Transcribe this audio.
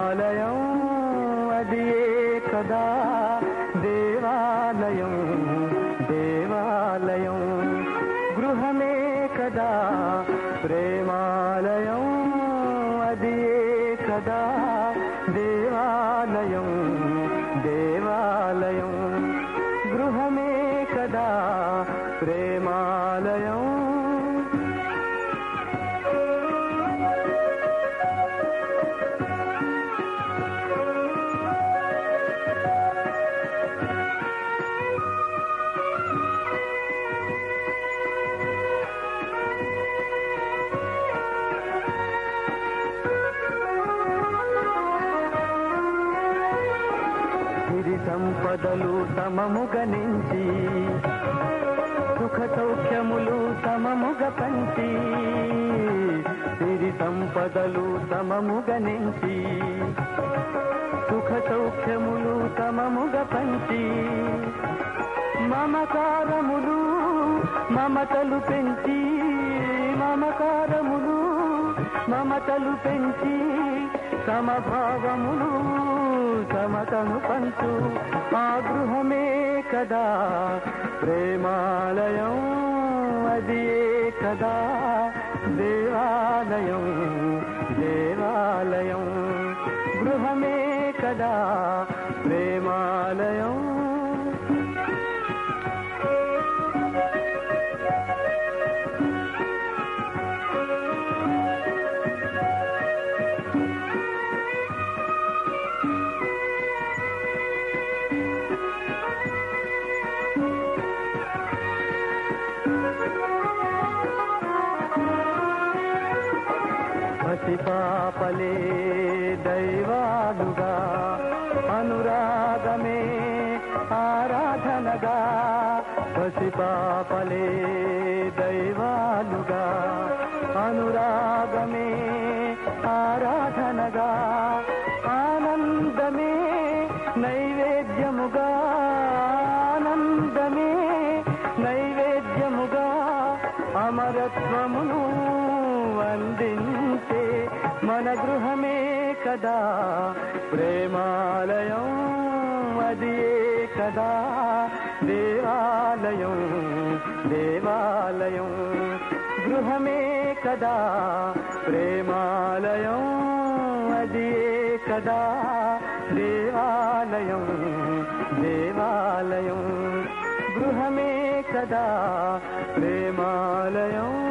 ప్రేమాలయం అది కదా దేవాలయం దేవాలయం గృహమే కదా ప్రేమాలయం అది కదా దేవాలయం దేవాలయం గృహమే కదా ప్రేమాలయం సిరి సంపదలు సమముగ నుంచి సుఖ సౌఖ్యములు సమముగ పంచి సిరి సంపదలు సమముగ నుంచి సుఖ సౌఖ్యములు సమముగ పంచి మమకారములు మమతలు పెంచి మమకారములు మమతలు పెంచి సమభావములు సమతను పంచు ఆ గృహమే కదా ప్రేమాలయం అది కదా దేవాలయం దేవాలయం గృహమే కదా ప్రేమాలయం పసిపాపలే దైవాలుగా అనురాగమే ఆరాధనగా పసిపాపలే దైవాలుగా అనురాగమే ఆరాధనగా ఆనందమే నైవేద్యముగా ఆనందమే నైవేద్యముగా అమరత్వమును అందించే మన గృహమే కదా ప్రేమాలయం అది కదా దేవాలయం దేవాలయం గృహమే కదా ప్రేమాలయం అది కదా దేవాలయం దేవాలయం గృహమే కదా ప్రేమాలయం